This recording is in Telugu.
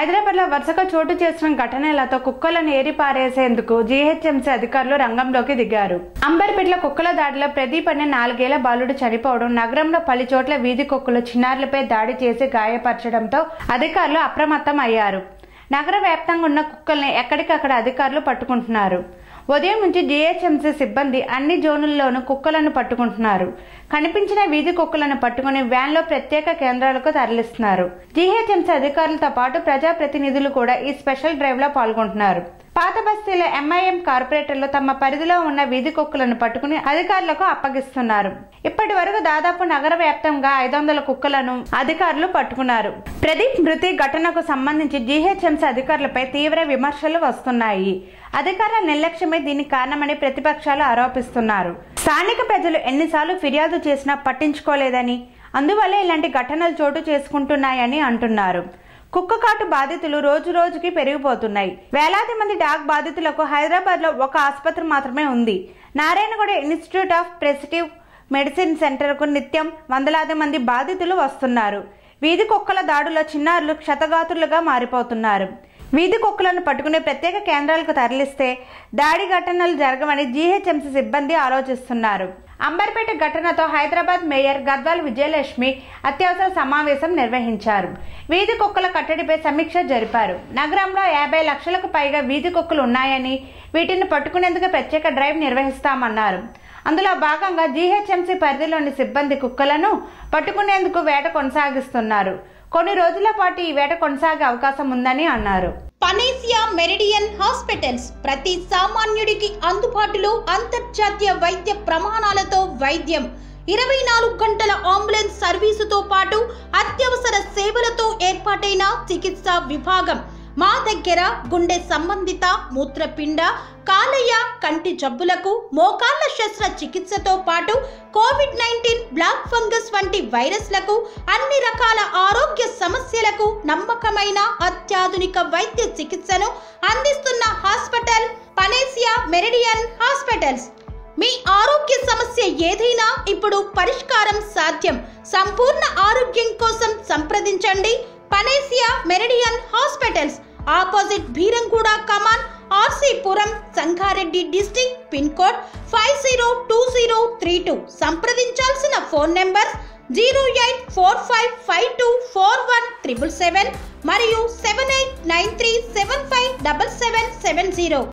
హైదరాబాద్ లో వరుసగా చోటు చేసుకున్న ఘటనలతో కుక్కలను ఏరిపారేసేందుకు జీహెచ్ఎంసీ అధికారులు రంగంలోకి దిగారు అంబర్పేటలో కుక్కల దాడిలో ప్రదీప్ అనే నాలుగేళ్ల బాలుడు చనిపోవడం నగరంలో పలు చోట్ల వీధి కుక్కలు చిన్నారులపై దాడి చేసి గాయపరచడంతో అధికారులు అప్రమత్తం అయ్యారు నగర వ్యాప్తంగా ఉన్న కుక్కల్ని ఎక్కడికక్కడ అధికారులు పట్టుకుంటున్నారు ఉదయం నుంచి జీహెచ్ఎంసీ సిబ్బంది అన్ని జోనుల్లోనూ కుక్కలను పట్టుకుంటున్నారు కనిపించిన వీధి కుక్కలను పట్టుకుని వ్యాన్లో ప్రత్యేక కేంద్రాలకు తరలిస్తున్నారు జీహెచ్ఎంసీ అధికారులతో పాటు ప్రజాప్రతినిధులు కూడా ఈ స్పెషల్ డ్రైవ్ లో పాల్గొంటున్నారు పాత బస్తీల ఎంఐఎం కార్పొరేటర్లు తమ పరిధిలో ఉన్న వీధి కుక్కలను పట్టుకుని అధికారులకు అప్పగిస్తున్నారు ఇప్పటి వరకు దాదాపు నగర వ్యాప్తంగా ఐదు వందల కుక్కలను అధికారులు పట్టుకున్నారు ప్రదీప్ మృతి ఘటనకు సంబంధించి జీహెచ్ఎంసీ అధికారులపై తీవ్ర విమర్శలు వస్తున్నాయి అధికారుల నిర్లక్ష్యమే దీనికి కారణమని ప్రతిపక్షాలు ఆరోపిస్తున్నారు స్థానిక ప్రజలు ఎన్నిసార్లు ఫిర్యాదు చేసినా పట్టించుకోలేదని అందువల్లే ఇలాంటి ఘటనలు చోటు చేసుకుంటున్నాయని అంటున్నారు కుక్క కాటు బాధితులు రోజు రోజుకి పెరిగిపోతున్నాయి వేలాది మంది డాగ్ బాధితులకు హైదరాబాద్ లో ఒక ఆసుపత్రి మాత్రమే ఉంది Narayanaguda institute of preventive medicine సెంటర్కు నిత్యం వందలాది మంది బాధితులు వస్తున్నారు వీధి కుక్కల దాడులో చిన్నారులు క్షతగాతులుగా మారిపోతున్నారు వీధి కుక్కలను పట్టుకునే ప్రత్యేక కేంద్రాలకు తరలిస్తే దాడి ఘటనలు జరగవని జీహెచ్ఎంసీ సిబ్బంది ఆలోచిస్తున్నారు అంబర్పేట ఘటనతో హైదరాబాద్ మేయర్ గద్వాల్ విజయలక్ష్మి అత్యవసర సమావేశం నిర్వహించారు వీధి కుక్కల కట్టడిపై సమీక్ష జరిపారు నగరంలో యాభై లక్షలకు పైగా వీధి కుక్కలు ఉన్నాయని వీటిని పట్టుకునేందుకు ప్రత్యేక డ్రైవ్ నిర్వహిస్తామన్నారు అందులో భాగంగా జీహెచ్ఎంసీ పరిధిలోని సిబ్బంది కుక్కలను పట్టుకునేందుకు వేట కొనసాగిస్తున్నారు కొన్ని రోజుల పాటు ఈ వేట కొనసాగే అవకాశం ఉందని అన్నారు పనేసియా మెరిడియన్ హాస్పిటల్స్ ప్రతి సామాన్యుడికి అందుబాటులో అంతర్జాతీయ వైద్య ప్రమాణాలతో వైద్యం ఇరవై నాలుగు గంటల అంబులెన్స్ సర్వీసుతో పాటు అత్యవసర సేవలతో ఏర్పాటైన చికిత్సా విభాగం మా దగ్గర గుండె సంబంధిత మూత్రపిండ కాలేయ కంటి జబ్బులకు మోకాళ్ల శస్త్ర చికిత్సతో పాటు కోవిడ్ నైన్టీన్ బ్లాక్ ఫంగస్ వంటి వైరస్లకు అన్ని రకాల ఆరోగ్య సమస్యలకు నమ్మకమైన అత్యాధునిక వైద్య చికిత్సను అందిస్తున్న హాస్పిటల్ పనేసియా మెరిడియన్ హాస్పిటల్స్ మీ ఆరోగ్య సమస్య ఏదైనా ఇప్పుడు పరిష్కారం సాధ్యం సంపూర్ణ ఆరోగ్యం కోసం సంప్రదించండి Panacea Meridian hospitals opposite Bheeramguda Kaman RC Puram Sangareddy district pin code five zero two zero three two సంప్రదించాల్సిన phone number zero eight four five five two four one triple seven మరియు seven eight nine three seven five double seven seven zero